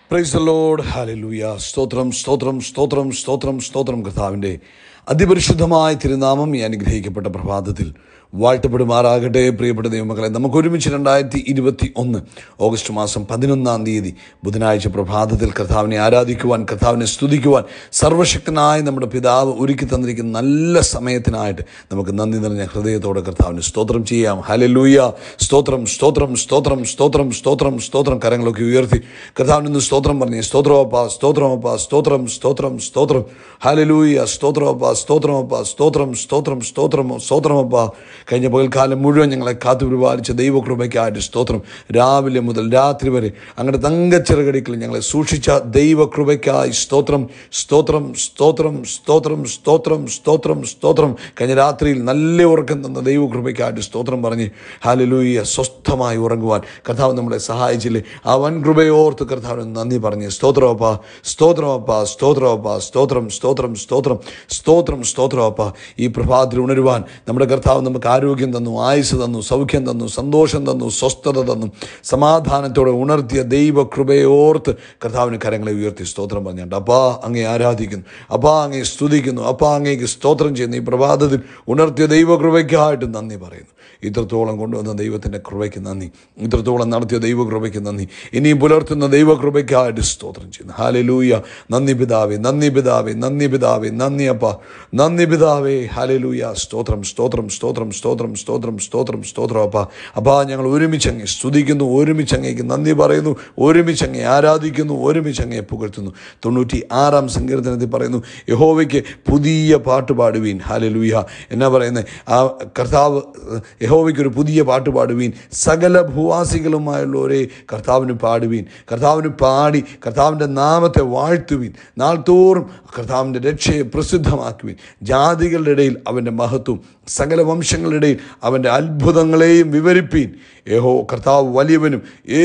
price load hallelujah സ്തോത്രം സ്തോത്രം സ്തോത്രം സ്തോത്രം സ്തോത്രം കർത്താവിൻ്റെ അതിപരിശുദ്ധമായ തിരുനാമം ഈ അനുഗ്രഹിക്കപ്പെട്ട പ്രഭാതത്തിൽ വാഴ്ത്തപ്പെടുമാറാകട്ടെ പ്രിയപ്പെട്ട ദൈവമക്കളെ നമുക്ക് ഒരുമിച്ച് രണ്ടായിരത്തി ഇരുപത്തി ഒന്ന് ഓഗസ്റ്റ് മാസം പതിനൊന്നാം തീയതി ബുധനാഴ്ച പ്രഭാതത്തിൽ കർത്താവിനെ ആരാധിക്കുവാൻ കർത്താവിനെ സ്തുതിക്കുവാൻ സർവശക്തനായ നമ്മുടെ പിതാവ് ഒരുക്കി തന്നിരിക്കുന്ന നല്ല സമയത്തിനായിട്ട് നമുക്ക് നന്ദി നിറഞ്ഞ ഹൃദയത്തോടെ കർത്താവിന് സ്തോത്രം ചെയ്യാം ഹലലൂയ സ്തോത്രം സ്തോത്രം സ്തോത്രം സ്തോത്രം സ്തോത്രം സ്തോത്രം കരങ്ങളൊക്കെ ഉയർത്തി കർത്താവിന് ഇന്ന് സ്തോത്രം പറഞ്ഞേ സ്തോത്രമപ്പ സ്തോത്രമപ്പ സ്തോത്രം സ്തോത്രം സ്തോത്രം ഹലലൂയ സ്തോത്രമപ്പ സ്തോത്രമപ്പ സ്തോത്രം സ്തോത്രം സ്തോത്രം സ്തോത്രമപ്പ കഴിഞ്ഞ പകൽക്കാലം മുഴുവൻ ഞങ്ങളെ കാത്തു പരിപാലിച്ച ദൈവകൃപയ്ക്കായിട്ട് സ്തോത്രം രാവിലെ മുതൽ രാത്രി വരെ അങ്ങനെ തങ്കച്ചിറകടിക്കൽ ഞങ്ങളെ സൂക്ഷിച്ച ദൈവകൃപയ്ക്കായി സ്തോത്രം സ്തോത്രം സ്തോത്രം സ്തോത്രം സ്തോത്രം സ്തോത്രം സ്തോത്രം കഴിഞ്ഞ രാത്രിയിൽ നല്ല ഉറക്കം തന്ന ദൈവകൃപയ്ക്കായിട്ട് സ്തോത്രം പറഞ്ഞ് ഹാലലൂയ സ്വസ്ഥമായി ഉറങ്ങുവാൻ കർത്താവ് നമ്മളെ സഹായിച്ചില്ലേ ആ വൻ കൃപയോർത്ത് കർത്താവിന് നന്ദി പറഞ്ഞ് സ്തോത്രമപ്പ സ്തോത്രമപ്പ സ്തോത്രമപ്പ സ്തോത്രം സ്തോത്രം സ്തോത്രം സ്തോത്രം സ്തോത്രമപ്പ ഈ പ്രഭാതത്തിൽ ഉണരുവാൻ നമ്മുടെ കർത്താവ് നമുക്ക് ആരോഗ്യം തന്നു ആയുസ് തന്നു സൗഖ്യം തന്നു സന്തോഷം തന്നു സ്വസ്ഥത തന്നു സമാധാനത്തോടെ ഉണർത്തിയ ദൈവ കൃപയോർത്ത് കർത്താവിന് കരങ്ങളെ ഉയർത്തി സ്തോത്രം പറഞ്ഞിട്ടുണ്ട് അപ്പാ അങ്ങേ ആരാധിക്കുന്നു അപ്പാ അങ്ങേ സ്തുതിക്കുന്നു അപ്പാ അങ്ങേക്ക് സ്തോത്രം ചെയ്യുന്നു ഈ പ്രഭാതത്തിൽ ഉണർത്തിയ ദൈവ കൃപയ്ക്കായിട്ട് നന്ദി പറയുന്നു ഇത്രത്തോളം കൊണ്ടുവന്ന ദൈവത്തിൻ്റെ കൃപയ്ക്ക് നന്ദി ഇത്രത്തോളം നടത്തിയ ദൈവകൃപയ്ക്ക് നന്ദി ഇനിയും പുലർത്തുന്ന ദൈവകൃപയ്ക്കായിട്ട് സ്തോത്രം ചെയ്യുന്നു ഹാലലൂയ നന്ദി പിതാവേ നന്ദി പിതാവേ നന്ദി പിതാവേ നന്ദി അപ്പ നന്ദി പിതാവേ ഹാലലൂയ സ്തോത്രം സ്തോത്രം സ്തോത്രം സ്തോത്രം സ്തോത്രം സ്തോത്രം സ്തോത്രം അപ്പ അപ്പാ ഞങ്ങൾ ഒരുമിച്ചങ്ങെ സ്തുതിക്കുന്നു ഒരുമിച്ചങ്ങേക്ക് നന്ദി പറയുന്നു ഒരുമിച്ചങ്ങെ ആരാധിക്കുന്നു ഒരുമിച്ചങ്ങെ പുകഴ്ത്തുന്നു തൊണ്ണൂറ്റി ആറാം സങ്കീർത്തനത്തിൽ പറയുന്നു യഹോവയ്ക്ക് പുതിയ പാട്ട് പാടുവീൻ ഹാലലൂയ എന്നാ പറയുന്നത് ആ കർത്താവ് യഹോവയ്ക്ക് ഒരു പുതിയ പാട്ട് പാടുവീൻ സകല ഭൂവാസികളുമായുള്ളവരെ കർത്താവിന് പാടുവീൻ കർത്താവിന് പാടി കർത്താവിൻ്റെ നാമത്തെ വാഴ്ത്തുവീൻ നാൾത്തോറും കർത്താവിൻ്റെ രക്ഷയെ പ്രസിദ്ധമാക്കുവീൻ ജാതികളുടെ ഇടയിൽ അവൻ്റെ മഹത്വം സകല വംശങ്ങളുടെ ഇടയിൽ അവൻ്റെ അത്ഭുതങ്ങളെയും വിവരിപ്പീൻ യഹോ കർത്താവ് വലിയവനും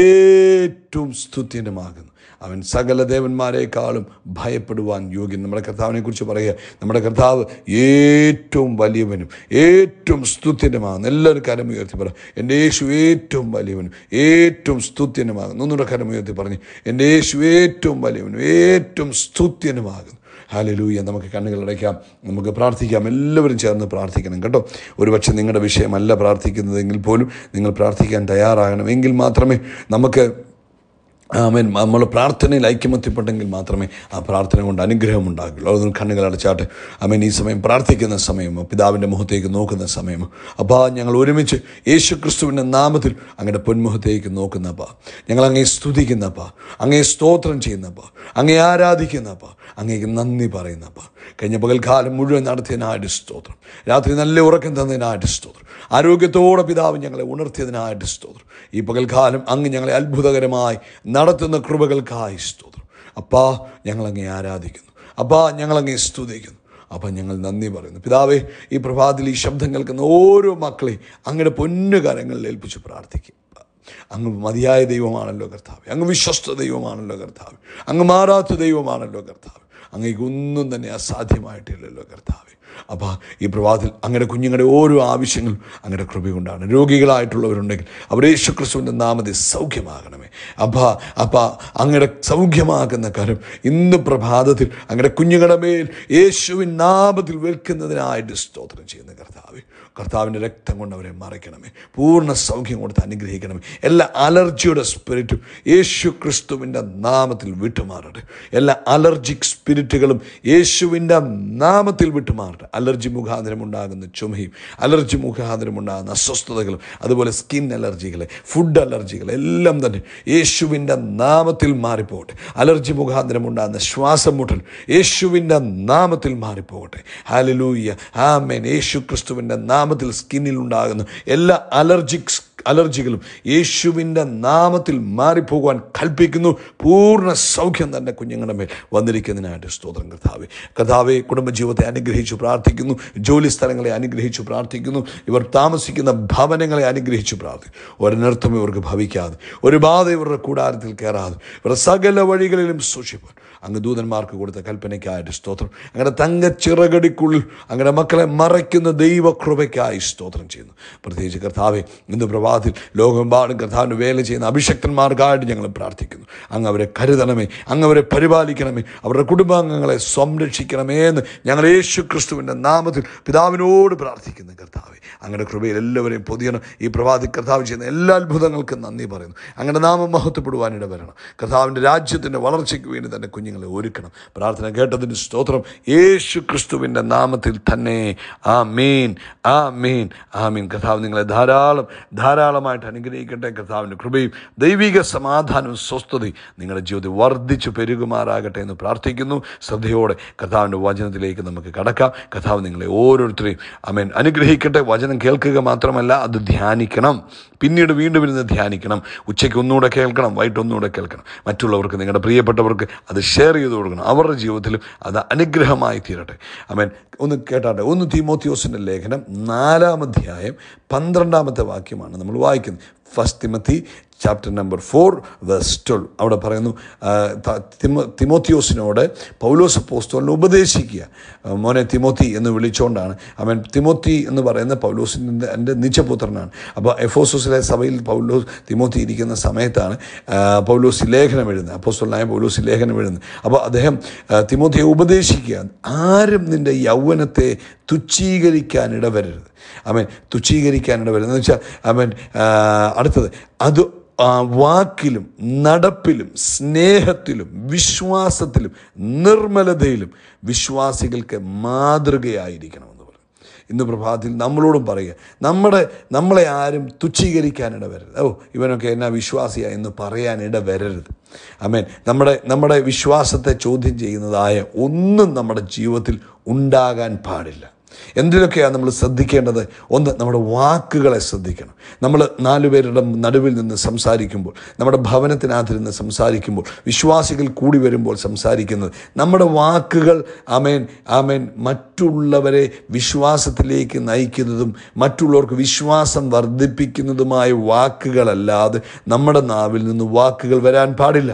ഏറ്റവും സ്തുത്യനുമാകുന്നു അവൻ സകല ദേവന്മാരെക്കാളും ഭയപ്പെടുവാൻ യോഗ്യൻ നമ്മുടെ കർത്താവിനെ കുറിച്ച് പറയുക നമ്മുടെ കർത്താവ് ഏറ്റവും വലിയവനും ഏറ്റവും സ്തുത്യനുമാകുന്നു എല്ലാവരും കരം ഉയർത്തി പറ എൻ്റെ യേശു ഏറ്റവും വലിയവനും ഏറ്റവും സ്തുത്യനുമാകുന്നു ഒന്നുകൂടെ കരം ഉയർത്തി പറഞ്ഞു എൻ്റെ യേശു ഏറ്റവും വലിയവനും ഏറ്റവും സ്തുത്യനുമാകുന്നു ഹാലലൂയ നമുക്ക് കണ്ണുകൾ അടയ്ക്കാം നമുക്ക് പ്രാർത്ഥിക്കാം എല്ലാവരും ചേർന്ന് പ്രാർത്ഥിക്കണം കേട്ടോ ഒരുപക്ഷെ നിങ്ങളുടെ വിഷയമല്ല പ്രാർത്ഥിക്കുന്നതെങ്കിൽ പോലും നിങ്ങൾ പ്രാർത്ഥിക്കാൻ തയ്യാറാകണം എങ്കിൽ മാത്രമേ നമുക്ക് ആമേൻ നമ്മൾ പ്രാർത്ഥനയിൽ ഐക്യമത്യപ്പെട്ടെങ്കിൽ മാത്രമേ ആ പ്രാർത്ഥന കൊണ്ട് അനുഗ്രഹം ഉണ്ടാകുള്ളൂ അതുകൊണ്ട് കണ്ണുകൾ അടച്ചാട്ട് ആമേൻ ഈ സമയം പ്രാർത്ഥിക്കുന്ന സമയം പിതാവിൻ്റെ മുഖത്തേക്ക് നോക്കുന്ന സമയം അപ്പോൾ ഞങ്ങൾ ഒരുമിച്ച് യേശു ക്രിസ്തുവിൻ്റെ നാമത്തിൽ അങ്ങയുടെ പൊന്മുഖത്തേക്ക് നോക്കുന്നപ്പ ഞങ്ങൾ അങ്ങേ സ്തുതിക്കുന്നപ്പ അങ്ങേ സ്തോത്രം ചെയ്യുന്നപ്പ അങ്ങേ ആരാധിക്കുന്നപ്പ അങ്ങേക്ക് നന്ദി പറയുന്നപ്പ കഴിഞ്ഞ പകൽക്കാലം മുഴുവൻ നടത്തിയതിനായിട്ട് സ്തോത്രം രാത്രി നല്ല ഉറക്കം തന്നതിനായിട്ട് സ്തോത്രം ആരോഗ്യത്തോടെ പിതാവ് ഞങ്ങളെ ഉണർത്തിയതിനായിട്ട് സ്തോത്രം ഈ പകൽക്കാലം അങ്ങ് ഞങ്ങളെ അത്ഭുതകരമായി നടത്തുന്ന കൃപകൾക്കായി സ്തോത്രം അപ്പാ ഞങ്ങളങ്ങേ ആരാധിക്കുന്നു അപ്പാ ഞങ്ങളങ്ങേ സ്തുതിക്കുന്നു അപ്പം ഞങ്ങൾ നന്ദി പറയുന്നു പിതാവേ ഈ പ്രഭാതത്തിൽ ഈ ശബ്ദം കേൾക്കുന്ന ഓരോ മക്കളെ അങ്ങയുടെ പൊന്നുകാരങ്ങളിൽ ഏൽപ്പിച്ച് പ്രാർത്ഥിക്കും അങ്ങ് മതിയായ ദൈവമാണല്ലോ കർത്താവ് അങ്ങ് വിശ്വസ്ത ദൈവമാണല്ലോ കർത്താവ് അങ്ങ് മാറാത്ത ദൈവമാണല്ലോ കർത്താവ് അങ്ങേക്ക് ഒന്നും തന്നെ അസാധ്യമായിട്ടില്ലല്ലോ കർത്താവ് അപ്പോൾ ഈ പ്രഭാതത്തിൽ അങ്ങയുടെ കുഞ്ഞുങ്ങളുടെ ഓരോ ആവശ്യങ്ങളും അങ്ങയുടെ കൃപ കൊണ്ടാണ് രോഗികളായിട്ടുള്ളവരുണ്ടെങ്കിൽ അവർ യേശു ക്രിസ്തുവിൻ്റെ നാമത്തെ സൗഖ്യമാകണമേ അപ്പ അപ്പ അങ്ങയുടെ സൗഖ്യമാക്കുന്ന കരം ഇന്ന് പ്രഭാതത്തിൽ അങ്ങയുടെ കുഞ്ഞുങ്ങളുടെ മേൽ യേശുവിൻ നാമത്തിൽ വെൽക്കുന്നതിനായിട്ട് സ്തോത്രം ചെയ്യുന്ന കർത്താവ് കർത്താവിൻ്റെ രക്തം കൊണ്ട് അവരെ മറയ്ക്കണമേ പൂർണ്ണ സൗഖ്യം കൊടുത്ത് അനുഗ്രഹിക്കണമേ എല്ലാ അലർജിയുടെ സ്പിരിറ്റും യേശു ക്രിസ്തുവിൻ്റെ നാമത്തിൽ വിട്ടുമാറട്ടെ എല്ലാ അലർജിക് സ്പിരിറ്റുകളും യേശുവിൻ്റെ നാമത്തിൽ വിട്ടുമാറട്ടെ അലർജി മുഖാന്തരം ഉണ്ടാകുന്ന ചുമയും അലർജി മുഖാന്തരം ഉണ്ടാകുന്ന അസ്വസ്ഥതകളും അതുപോലെ സ്കിൻ അലർജികൾ ഫുഡ് അലർജികൾ എല്ലാം തന്നെ യേശുവിൻ്റെ നാമത്തിൽ മാറിപ്പോകട്ടെ അലർജി മുഖാന്തരം ഉണ്ടാകുന്ന ശ്വാസം മുട്ടൽ യേശുവിൻ്റെ നാമത്തിൽ മാറിപ്പോകട്ടെ ഹാലലൂയ്യ ആമേൻ യേശു ക്രിസ്തുവിൻ്റെ നാമത്തിൽ സ്കിന്നിൽ ഉണ്ടാകുന്ന എല്ലാ അലർജിക് അലർജികളും യേശുവിൻ്റെ നാമത്തിൽ മാറിപ്പോകുവാൻ കൽപ്പിക്കുന്നു പൂർണ്ണ സൗഖ്യം തന്നെ കുഞ്ഞുങ്ങളുടെ മേൽ വന്നിരിക്കുന്നതിനായിട്ട് സ്തോത്രം കർത്താവെ കർത്താവെ കുടുംബജീവിതത്തെ അനുഗ്രഹിച്ചു പ്രാർത്ഥിക്കുന്നു ജോലി സ്ഥലങ്ങളെ അനുഗ്രഹിച്ചു പ്രാർത്ഥിക്കുന്നു ഇവർ താമസിക്കുന്ന ഭവനങ്ങളെ അനുഗ്രഹിച്ചു പ്രാർത്ഥിക്കുന്നു ഒരനർത്ഥം ഇവർക്ക് ഭവിക്കാതെ ഒരു ബാധ ഇവരുടെ കൂടാരത്തിൽ കയറാതെ ഇവരുടെ സകല വഴികളിലും സൂക്ഷിപ്പാൻ അങ്ങ് ദൂതന്മാർക്ക് കൊടുത്ത കൽപ്പനയ്ക്കായിട്ട് സ്തോത്രം അങ്ങനെ തങ്കച്ചിറകടിക്കുള്ളിൽ അങ്ങനെ മക്കളെ മറയ്ക്കുന്ന ദൈവകൃപയ്ക്കായി സ്തോത്രം ചെയ്യുന്നു പ്രത്യേകിച്ച് കർത്താവെ ഇന്ന് പ്രഭാതത്തിൽ ലോകമെമ്പാടും കർത്താവിന് വേല ചെയ്യുന്ന അഭിഷക്തന്മാർക്കായിട്ട് ഞങ്ങൾ പ്രാർത്ഥിക്കുന്നു അങ്ങ് അവരെ കരുതണമേ അങ്ങ് അവരെ പരിപാലിക്കണമേ അവരുടെ കുടുംബാംഗങ്ങളെ സംരക്ഷിക്കണമേ എന്ന് ഞങ്ങൾ യേശു ക്രിസ്തുവിൻ്റെ നാമത്തിൽ പിതാവിനോട് പ്രാർത്ഥിക്കുന്നു കർത്താവെ അങ്ങനെ കൃപയിൽ എല്ലാവരെയും പൊതിയണം ഈ പ്രഭാതി കർത്താവ് ചെയ്യുന്ന എല്ലാ അത്ഭുതങ്ങൾക്കും നന്ദി പറയുന്നു അങ്ങനെ നാമം മഹത്വപ്പെടുവാനിട വരണം കർത്താവിൻ്റെ രാജ്യത്തിൻ്റെ വളർച്ചയ്ക്ക് വേണ്ടി തന്നെ കുഞ്ഞുങ്ങളെ ഒരുക്കണം പ്രാർത്ഥന കേട്ടതിന് സ്തോത്രം യേശു ക്രിസ്തുവിൻ്റെ നാമത്തിൽ തന്നെ ആ മീൻ ആ മീൻ ആ മീൻ കർത്താവ് നിങ്ങളെ ധാരാളം ധാരാളമായിട്ട് അനുഗ്രഹിക്കട്ടെ കർത്താവിൻ്റെ കൃപയും ദൈവിക സമാധാനവും സ്വസ്ഥതയും നിങ്ങളുടെ ജീവിതത്തിൽ വർദ്ധിച്ചു പെരുകുമാറാകട്ടെ എന്ന് പ്രാർത്ഥിക്കുന്നു ശ്രദ്ധയോടെ കർത്താവിൻ്റെ വചനത്തിലേക്ക് നമുക്ക് കടക്കാം കർത്താവ് നിങ്ങളെ ഓരോരുത്തരെയും അമേൻ അനുഗ്രഹിക്കട്ടെ വചനം കേൾക്കുക മാത്രമല്ല അത് ധ്യാനിക്കണം പിന്നീട് വീണ്ടും ഇരുന്ന് ധ്യാനിക്കണം ഉച്ചയ്ക്ക് ഒന്നുകൂടെ കേൾക്കണം വൈകിട്ട് ഒന്നുകൂടെ കേൾക്കണം മറ്റുള്ളവർക്ക് നിങ്ങളുടെ പ്രിയപ്പെട്ടവർക്ക് അത് ഷെയർ ചെയ്ത് കൊടുക്കണം അവരുടെ ജീവിതത്തിലും അത് അനുഗ്രഹമായി തീരട്ടെ അമേൻ ഒന്ന് കേട്ടാട്ടെ ഒന്ന് തീമോത്യോസിൻ്റെ ലേഖനം നാലാം അധ്യായം പന്ത്രണ്ടാമത്തെ വാക്യമാണ് നമ്മൾ വായിക്കുന്നത് first Timothy chapter number four verse twelve അവിടെ പറയുന്നു ആ, ത- തിമോ തിമോത്തിയോസിനോട് പൗലോസ് പോസ്റ്റോലിനെ ഉപദേശിക്കുക ആ, മോനെ തിമോത്തി എന്ന് വിളിച്ചുകൊണ്ടാണ് അവൻ തിമോത്തി എന്ന് പറയുന്ന പൗലോസിൻ്റെ എൻ്റെ നിജപുത്രനാണ് അപ്പോൾ എഫോസോസിലെ സഭയിൽ പൗലോസ് തിമോത്തി ഇരിക്കുന്ന സമയത്താണ് ആ, പൗലോസ് ഈ ലേഖനം എഴുതുന്നത് അപ്പോസ്റ്റോലായ പൗലോസ് ഈ ലേഖനം എഴുതുന്നത് അപ്പോൾ അദ്ദേഹം ആ, തിമോത്തിയെ ഉപദേശിക്കുക ആരും നിൻ്റെ യൗവനത്തെ തുച്ഛീകരിക്കാൻ ഇടവരരുത് അവൻ തുച്ഛീകരിക്കാൻ ഇടവരുന്നത് എന്ന് വെച്ചാൽ അവൻ ആ, അടുത്തത് അത് ആ, വാക്കിലും നടപ്പിലും സ്നേഹത്തിലും വിശ്വാസത്തിലും നിർമ്മലതയിലും വിശ്വാസികൾക്ക് മാതൃകയായിരിക്കണമെന്ന് പറയും ഇന്ന് പ്രഭാതത്തിൽ നമ്മളോടും പറയുക നമ്മുടെ നമ്മളെ ആരും തുച്ഛീകരിക്കാനിട വരരുത് ഓ ഇവനൊക്കെ എന്നാ വിശ്വാസിയാ എന്ന് പറയാനിട വരരുത് അമേൻ നമ്മുടെ നമ്മുടെ വിശ്വാസത്തെ ചോദ്യം ചെയ്യുന്നതായ ഒന്നും നമ്മുടെ ജീവിതത്തിൽ ഉണ്ടാകാൻ പാടില്ല എന്തിലൊക്കെയാണ് നമ്മൾ ശ്രദ്ധിക്കേണ്ടത് ഒന്ന് നമ്മുടെ വാക്കുകളെ ശ്രദ്ധിക്കണം നമ്മൾ നാലുപേരുടെ നടുവിൽ നിന്ന് സംസാരിക്കുമ്പോൾ നമ്മുടെ ഭവനത്തിനകത്തിരുന്ന് സംസാരിക്കുമ്പോൾ വിശ്വാസികൾ കൂടി വരുമ്പോൾ സംസാരിക്കുന്നത് നമ്മുടെ വാക്കുകൾ ആമേൻ ആമേൻ മറ്റുള്ളവരെ വിശ്വാസത്തിലേക്ക് നയിക്കുന്നതും മറ്റുള്ളവർക്ക് വിശ്വാസം വർദ്ധിപ്പിക്കുന്നതുമായ വാക്കുകളല്ലാതെ നമ്മുടെ നാവിൽ നിന്ന് വാക്കുകൾ വരാൻ പാടില്ല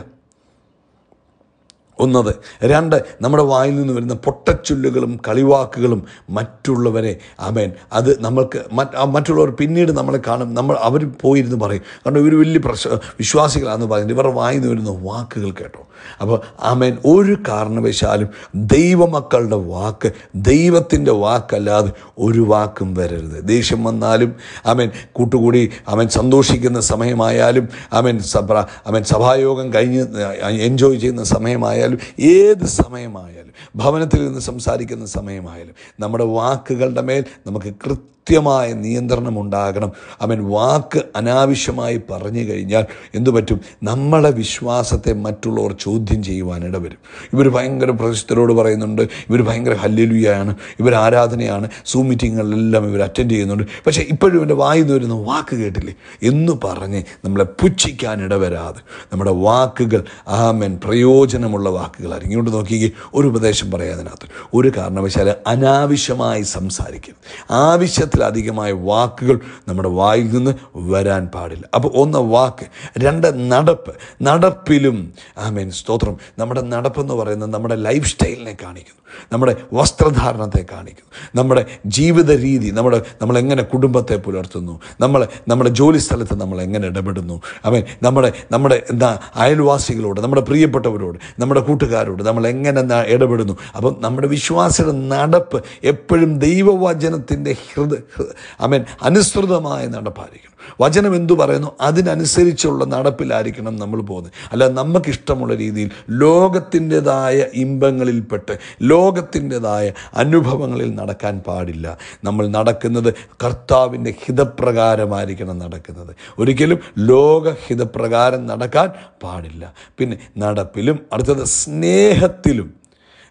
ഒന്നത് രണ്ട് നമ്മുടെ വായിൽ നിന്ന് വരുന്ന പൊട്ടച്ചൊല്ലുകളും കളിവാക്കുകളും മറ്റുള്ളവരെ അമേൻ അത് നമ്മൾക്ക് മറ്റ് ആ മറ്റുള്ളവർ പിന്നീട് നമ്മളെ കാണും നമ്മൾ അവർ പോയിരുന്ന് പറയും കാരണം ഇവർ വലിയ പ്രശ വിശ്വാസികളാണെന്ന് പറയുന്നത് ഇവരുടെ വായിൽ നിന്ന് വരുന്ന വാക്കുകൾ കേട്ടോ അപ്പോൾ ആമേൻ ഒരു കാരണവശാലും ദൈവമക്കളുടെ വാക്ക് ദൈവത്തിൻ്റെ വാക്കല്ലാതെ ഒരു വാക്കും വരരുത് ദേഷ്യം വന്നാലും ആമേൻ കൂട്ടുകൂടി അവൻ സന്തോഷിക്കുന്ന സമയമായാലും അവൻ സഭ അവൻ സഭായോഗം കഴിഞ്ഞ് എൻജോയ് ചെയ്യുന്ന സമയമായാലും ഏത് സമയമായാലും ഭവനത്തിൽ നിന്ന് സംസാരിക്കുന്ന സമയമായാലും നമ്മുടെ വാക്കുകളുടെ മേൽ നമുക്ക് കൃത്യമായ നിയന്ത്രണം ഉണ്ടാകണം അവൻ വാക്ക് അനാവശ്യമായി പറഞ്ഞു കഴിഞ്ഞാൽ എന്തു പറ്റും നമ്മളെ വിശ്വാസത്തെ മറ്റുള്ളവർ ചോദ്യം ചെയ്യുവാൻ ഇടവരും ഇവർ ഭയങ്കര പ്രശസ്തരോട് പറയുന്നുണ്ട് ഇവർ ഭയങ്കര ഹല്ലുലിയാണ് ഇവർ ആരാധനയാണ് സൂം മീറ്റിങ്ങുകളിലെല്ലാം ഇവർ അറ്റൻഡ് ചെയ്യുന്നുണ്ട് പക്ഷേ ഇപ്പോഴും ഇവൻ്റെ വായിൽ നിന്ന് വരുന്ന വാക്ക് കേട്ടില്ലേ എന്ന് പറഞ്ഞ് നമ്മളെ പുച്ഛിക്കാൻ ഇടവരാതെ നമ്മുടെ വാക്കുകൾ ആമൻ പ്രയോജനമുള്ള വാക്കുകളായിരിക്കും ഇങ്ങോട്ട് നോക്കിക്കേ ഒരു ഉപദേശം പറയാതിനകത്ത് ഒരു കാരണവശാലും അനാവശ്യമായി സംസാരിക്കരുത് ആവശ്യത്തിലധികമായ വാക്കുകൾ നമ്മുടെ വായിൽ നിന്ന് വരാൻ പാടില്ല അപ്പോൾ ഒന്ന് വാക്ക് രണ്ട് നടപ്പ് നടപ്പിലും ആമേൻ സ്തോത്രം നമ്മുടെ നടപ്പെന്ന് പറയുന്നത് നമ്മുടെ ലൈഫ് സ്റ്റൈലിനെ കാണിക്കുന്നു നമ്മുടെ വസ്ത്രധാരണത്തെ കാണിക്കുന്നു നമ്മുടെ ജീവിത രീതി നമ്മുടെ നമ്മൾ എങ്ങനെ കുടുംബത്തെ പുലർത്തുന്നു നമ്മൾ നമ്മുടെ ജോലി സ്ഥലത്ത് നമ്മൾ എങ്ങനെ ഇടപെടുന്നു അവൻ നമ്മുടെ നമ്മുടെ എന്താ അയൽവാസികളോട് നമ്മുടെ പ്രിയപ്പെട്ടവരോട് നമ്മുടെ കൂട്ടുകാരോട് നമ്മൾ എങ്ങനെ ന- ഇടപെടുന്നു അപ്പം നമ്മുടെ വിശ്വാസിയുടെ നടപ്പ് എപ്പോഴും ദൈവവചനത്തിൻ്റെ ഹൃദ അവൻ അനുസൃതമായ നടപ്പായിരിക്കണം വചനം എന്തു പറയുന്നു അതിനനുസരിച്ചുള്ള നടപ്പിലായിരിക്കണം നമ്മൾ പോകുന്നത് അല്ല നമുക്കിഷ്ടമുള്ള രീതിയിൽ ലോകത്തിൻ്റെതായ ഇമ്പങ്ങളിൽപ്പെട്ട് ലോകത്തിൻ്റെതായ അനുഭവങ്ങളിൽ നടക്കാൻ പാടില്ല നമ്മൾ നടക്കുന്നത് കർത്താവിൻ്റെ ഹിതപ്രകാരമായിരിക്കണം നടക്കുന്നത് ഒരിക്കലും ലോകഹിതപ്രകാരം നടക്കാൻ പാടില്ല പിന്നെ നടപ്പിലും അടുത്തത് സ്നേഹത്തിലും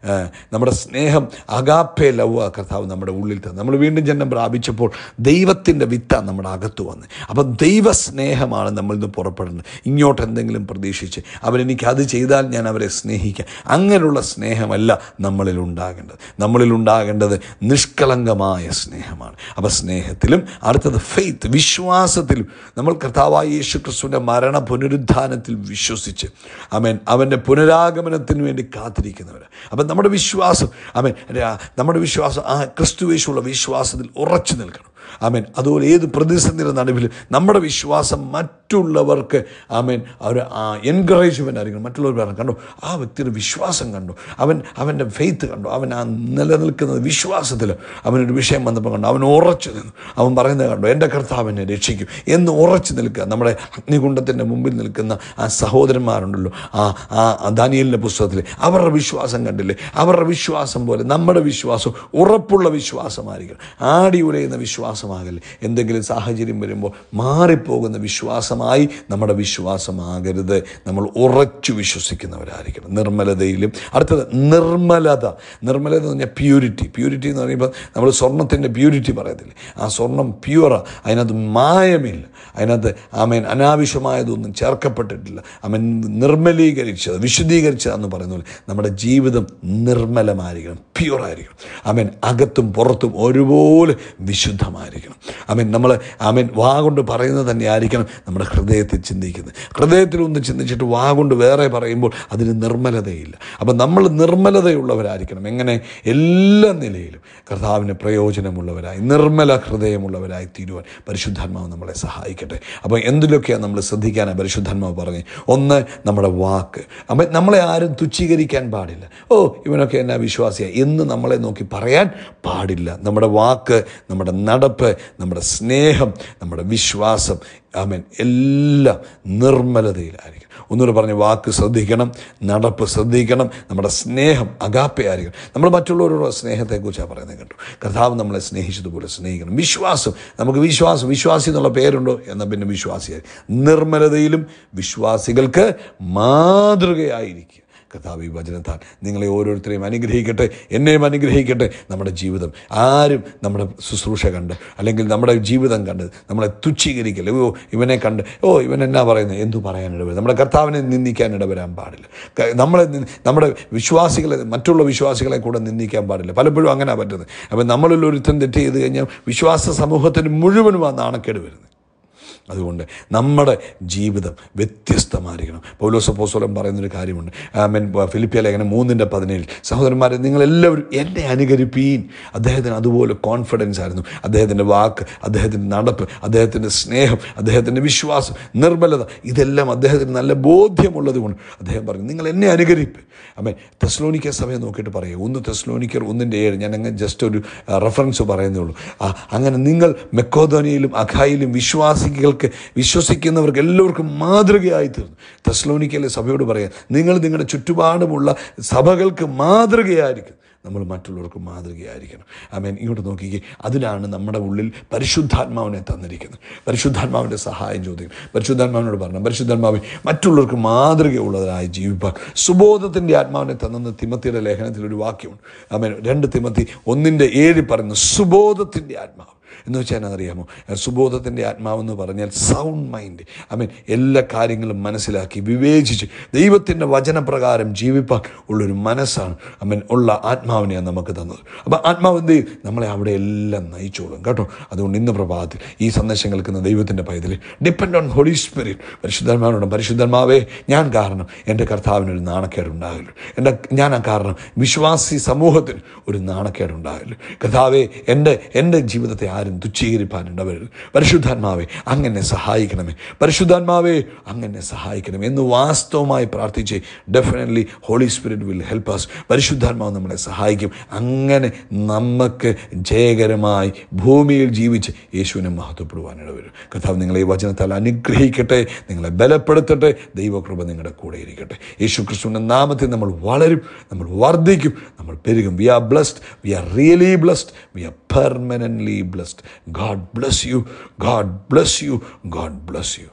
ആ, നമ്മുടെ സ്നേഹം അകാപ്പേ ലവ് കർത്താവ് നമ്മുടെ ഉള്ളിൽ തന്നെ നമ്മൾ വീണ്ടും ജന്മം പ്രാപിച്ചപ്പോൾ ദൈവത്തിൻ്റെ വിത്താണ് നമ്മുടെ അകത്ത് വന്ന് അപ്പം ദൈവസ്നേഹമാണ് നമ്മളിൽ നിന്ന് പുറപ്പെടുന്നത് ഇങ്ങോട്ട് എന്തെങ്കിലും പ്രതീക്ഷിച്ച് അവരെനിക്ക് അത് ചെയ്താൽ ഞാൻ അവരെ സ്നേഹിക്കാം അങ്ങനെയുള്ള സ്നേഹമല്ല നമ്മളിൽ ഉണ്ടാകേണ്ടത് നമ്മളിൽ ഉണ്ടാകേണ്ടത് നിഷ്കളങ്കമായ സ്നേഹമാണ് അപ്പം സ്നേഹത്തിലും അടുത്തത് ഫെയ്ത്ത് വിശ്വാസത്തിലും നമ്മൾ കർത്താവായ യേശു ക്രിസ്തുവിൻ്റെ മരണ പുനരുദ്ധാനത്തിൽ വിശ്വസിച്ച് അവൻ അവൻ്റെ പുനരാഗമനത്തിന് വേണ്ടി കാത്തിരിക്കുന്നവർ അപ്പം നമ്മുടെ വിശ്വാസം അവൻ നമ്മുടെ വിശ്വാസം ആ ക്രിസ്തുവേശുള്ള വിശ്വാസത്തിൽ ഉറച്ചു നിൽക്കണം ആമേൻ അതുപോലെ ഏത് പ്രതിസന്ധിയുടെ നടുവിൽ നമ്മുടെ വിശ്വാസം മറ്റുള്ളവർക്ക് ആമേൻ അവർ എൻകറേജ്മെൻ്റ് ആയിരിക്കണം മറ്റുള്ളവർ പറഞ്ഞു കണ്ടോ ആ വ്യക്തിയുടെ വിശ്വാസം കണ്ടു അവൻ അവൻ്റെ ഫെയ്ത്ത് കണ്ടു അവൻ ആ നിലനിൽക്കുന്നത് വിശ്വാസത്തിൽ അവനൊരു വിഷയം വന്നപ്പോൾ കണ്ടു അവൻ ഉറച്ചു നിന്നു അവൻ പറയുന്നത് കണ്ടു എൻ്റെ കർത്താവിനെ രക്ഷിക്കും എന്ന് ഉറച്ചു നിൽക്കുക നമ്മുടെ അഗ്നികുണ്ഡത്തിൻ്റെ മുമ്പിൽ നിൽക്കുന്ന ആ സഹോദരന്മാരുണ്ടല്ലോ ആ ആ ദാനിയലിൻ്റെ പുസ്തകത്തിൽ അവരുടെ വിശ്വാസം കണ്ടില്ലേ അവരുടെ വിശ്വാസം പോലെ നമ്മുടെ വിശ്വാസം ഉറപ്പുള്ള വിശ്വാസമായിരിക്കണം ആടി ഉലയുന്ന വിശ്വാസമാകല്ലേ എന്തെങ്കിലും സാഹചര്യം വരുമ്പോൾ മാറിപ്പോകുന്ന വിശ്വാസമായി നമ്മുടെ വിശ്വാസമാകരുത് നമ്മൾ ഉറച്ചു വിശ്വസിക്കുന്നവരായിരിക്കണം നിർമ്മലതയിലും അടുത്തത് നിർമ്മലത നിർമ്മലത എന്ന് പറഞ്ഞാൽ പ്യൂരിറ്റി പ്യൂരിറ്റി എന്ന് പറയുമ്പോൾ നമ്മൾ സ്വർണത്തിൻ്റെ പ്യൂരിറ്റി പറയത്തില്ലേ ആ സ്വർണം പ്യുവറാ അതിനകത്ത് മായമില്ല അതിനകത്ത് ആമേൻ അനാവശ്യമായതൊന്നും ചേർക്കപ്പെട്ടിട്ടില്ല അവൻ നിർമ്മലീകരിച്ചത് വിശുദ്ധീകരിച്ചതെന്ന് പറയുന്ന പോലെ നമ്മുടെ ജീവിതം നിർമ്മലമായിരിക്കണം പ്യുവറായിരിക്കണം അവൻ അകത്തും പുറത്തും ഒരുപോലെ വിശുദ്ധമായിരിക്കണം അവൻ നമ്മൾ അവൻ വാ കൊണ്ട് പറയുന്നത് തന്നെ ആയിരിക്കണം നമ്മുടെ ഹൃദയത്തിൽ ചിന്തിക്കുന്നത് ഹൃദയത്തിൽ ഒന്ന് ചിന്തിച്ചിട്ട് വാ കൊണ്ട് വേറെ പറയുമ്പോൾ അതിന് നിർമ്മലതയില്ല അപ്പം നമ്മൾ നിർമ്മലതയുള്ളവരായിരിക്കണം എങ്ങനെ എല്ലാ നിലയിലും കർത്താവിന് പ്രയോജനമുള്ളവരായി നിർമ്മല ഹൃദയമുള്ളവരായി തീരുവാൻ പരിശുദ്ധാത്മാവ് നമ്മളെ സഹായിക്കട്ടെ അപ്പോൾ എന്തിലൊക്കെയാണ് നമ്മൾ ശ്രദ്ധിക്കാനാണ് പരിശുദ്ധാത്മാവ് പറഞ്ഞ് ഒന്ന് നമ്മുടെ വാക്ക് അപ്പം നമ്മളെ ആരും തുച്ഛീകരിക്കാൻ പാടില്ല ഓ ഇവനൊക്കെ എന്നാ വിശ്വാസിയാണ് എന്ന് നമ്മളെ നോക്കി പറയാൻ പാടില്ല നമ്മുടെ വാക്ക് നമ്മുടെ നടപ്പ് നമ്മുടെ സ്നേഹം നമ്മുടെ വിശ്വാസം ആമൻ എല്ലാം നിർമ്മലതയിലായിരിക്കും ഒന്നുകൂടെ പറഞ്ഞ് വാക്ക് ശ്രദ്ധിക്കണം നടപ്പ് ശ്രദ്ധിക്കണം നമ്മുടെ സ്നേഹം അകാപ്പയായിരിക്കണം നമ്മൾ മറ്റുള്ളവരോട് സ്നേഹത്തെക്കുറിച്ചാണ് പറയുന്നത് കേട്ടോ കർത്താവ് നമ്മളെ സ്നേഹിച്ചതുപോലെ സ്നേഹിക്കണം വിശ്വാസം നമുക്ക് വിശ്വാസം വിശ്വാസി എന്നുള്ള പേരുണ്ടോ എന്നാൽ പിന്നെ വിശ്വാസിയായി നിർമ്മലതയിലും വിശ്വാസികൾക്ക് മാതൃകയായിരിക്കുക കർത്താവ് ഈ വചനത്താൽ നിങ്ങളെ ഓരോരുത്തരെയും അനുഗ്രഹിക്കട്ടെ എന്നെയും അനുഗ്രഹിക്കട്ടെ നമ്മുടെ ജീവിതം ആരും നമ്മുടെ ശുശ്രൂഷ കണ്ട് അല്ലെങ്കിൽ നമ്മുടെ ജീവിതം കണ്ട് നമ്മളെ തുച്ഛീകരിക്കല്ലേ ഓ ഇവനെ കണ്ട് ഓ ഇവൻ എന്നാ പറയുന്നത് എന്തു പറയാനിടവരും നമ്മുടെ കർത്താവിനെ നിന്ദിക്കാൻ ഇടവരാൻ പാടില്ല ക- നമ്മളെ നി- നമ്മുടെ വിശ്വാസികളെ മറ്റുള്ള വിശ്വാസികളെ കൂടെ നിന്ദിക്കാൻ പാടില്ല പലപ്പോഴും അങ്ങനെ പറ്റുന്നത് അപ്പം നമ്മളിൽ ഒരുത്തൻ തെറ്റ് ചെയ്ത് കഴിഞ്ഞാൽ വിശ്വാസ സമൂഹത്തിന് മുഴുവനും ആ നാണക്കേട് വരുന്നത് അതുകൊണ്ട് നമ്മുടെ ജീവിതം വ്യത്യസ്തമായിരിക്കണം പൗലോസ് പോസോലം പറയുന്നൊരു കാര്യമുണ്ട് ആമൻ ഫിലിപ്പിയ ലേഖനം മൂന്നിൻ്റെ പതിനേഴിൽ സഹോദരന്മാരെ നിങ്ങളെല്ലാവരും എന്നെ അനുകരിപ്പീൻ അദ്ദേഹത്തിന് അതുപോലെ കോൺഫിഡൻസ് ആയിരുന്നു അദ്ദേഹത്തിൻ്റെ വാക്ക് അദ്ദേഹത്തിൻ്റെ നടപ്പ് അദ്ദേഹത്തിൻ്റെ സ്നേഹം അദ്ദേഹത്തിൻ്റെ വിശ്വാസം നിർമ്മലത ഇതെല്ലാം അദ്ദേഹത്തിന് നല്ല ബോധ്യമുള്ളത് കൊണ്ട് അദ്ദേഹം പറഞ്ഞു നിങ്ങൾ എന്നെ അനുകരിപ്പ് അമ്മേ തെസ്ലോനിക്ക സഭയെ നോക്കിയിട്ട് പറയുക ഒന്ന് തെസ്ലോനിക്കർ ഒന്നിൻ്റെ ഏഴ് ഞാൻ അങ്ങനെ ജസ്റ്റ് ഒരു റെഫറൻസ് പറയുന്നേ ഉള്ളൂ ആ, അങ്ങനെ നിങ്ങൾ മെക്കോധോനിയിലും അഖായിലും വിശ്വാസികൾക്ക് വിശ്വസിക്കുന്നവർക്ക് എല്ലാവർക്കും മാതൃകയായി തീർന്നു തെസ്ലോനിക്കയിലെ സഭയോട് പറയാം നിങ്ങൾ നിങ്ങളുടെ ചുറ്റുപാടുമുള്ള സഭകൾക്ക് മാതൃകയായിരിക്കും നമ്മൾ മറ്റുള്ളവർക്ക് മാതൃകയായിരിക്കണം ആമേൻ ഇങ്ങോട്ട് നോക്കിക്കേ അതിലാണ് നമ്മുടെ ഉള്ളിൽ പരിശുദ്ധാത്മാവിനെ തന്നിരിക്കുന്നത് പരിശുദ്ധാത്മാവിൻ്റെ സഹായം ചോദിക്കും പരിശുദ്ധാത്മാവിനോട് പറഞ്ഞു പരിശുദ്ധാത്മാവെ മറ്റുള്ളവർക്ക് മാതൃകയുള്ളതായി ജീവിപ്പാൻ സുബോധത്തിൻ്റെ ആത്മാവിനെ തന്നെന്ന് തിമത്തിയുടെ ലേഖനത്തിൽ ഒരു വാക്യമുണ്ട് ആമേൻ രണ്ട് തിമത്തി ഒന്നിൻ്റെ ഏഴ് പറയുന്നു സുബോധത്തിൻ്റെ ആത്മാവ് എന്ന് വെച്ചാൽ അറിയാമോ സുബോധത്തിൻ്റെ ആത്മാവെന്ന് പറഞ്ഞാൽ സൗണ്ട് മൈൻഡ് ഐ മീൻ എല്ലാ കാര്യങ്ങളും മനസ്സിലാക്കി വിവേചിച്ച് ദൈവത്തിൻ്റെ വചനപ്രകാരം ജീവിപ്പാൻ ഉള്ളൊരു മനസ്സാണ് ഐ മീൻ ഉള്ള ആത്മാവിനെയാണ് നമുക്ക് തന്നത് അപ്പോൾ ആത്മാവ് എന്ത് ചെയ്യും നമ്മളെ അവിടെ എല്ലാം നയിച്ചോളും കേട്ടോ അതുകൊണ്ട് ഇന്ന് പ്രഭാതത്തിൽ ഈ സന്ദേശം കേൾക്കുന്ന ദൈവത്തിൻ്റെ പൈതൽ ഡിപ്പെൻഡ് ഓൺ ഹോളി സ്പിരിറ്റ് പരിശുദ്ധന്മാരോട് പരിശുദ്ധന്മാവേ ഞാൻ കാരണം എൻ്റെ കർത്താവിനൊരു നാണക്കേടുണ്ടാകില്ല എൻ്റെ ഞാൻ ആ കാരണം വിശ്വാസി സമൂഹത്തിന് ഒരു നാണക്കേടുണ്ടാകില്ല കർത്താവെ എൻ്റെ എൻ്റെ ജീവിതത്തെ ആരും തുച്ഛീകരിപ്പാനുണ്ടവരുത് പരിശുദ്ധാത്മാവെ അങ്ങനെ സഹായിക്കണമേ പരിശുദ്ധാത്മാവെ അങ്ങനെ സഹായിക്കണമേ എന്ന് വാസ്തവമായി പ്രാർത്ഥിച്ച് definitely holy spirit will help us പരിശുദ്ധാത്മാവ് നമ്മളെ സഹായിക്കും അങ്ങനെ നമുക്ക് ജയകരമായി ഭൂമിയിൽ ജീവിച്ച് യേശുവിനെ മഹത്വപ്പെടുവാനിടവരും കർത്താവ് നിങ്ങളെ ഈ വചനത്താൽ അനുഗ്രഹിക്കട്ടെ നിങ്ങളെ ബലപ്പെടുത്തട്ടെ ദൈവകൃപ നിങ്ങളുടെ കൂടെ ഇരിക്കട്ടെ യേശു ക്രിസ്തുവിൻ്റെ നാമത്തിൽ നമ്മൾ വളരും നമ്മൾ വർദ്ധിക്കും നമ്മൾ പെരുകും we are blessed we are really blessed we are permanently blessed God bless you God bless you God bless U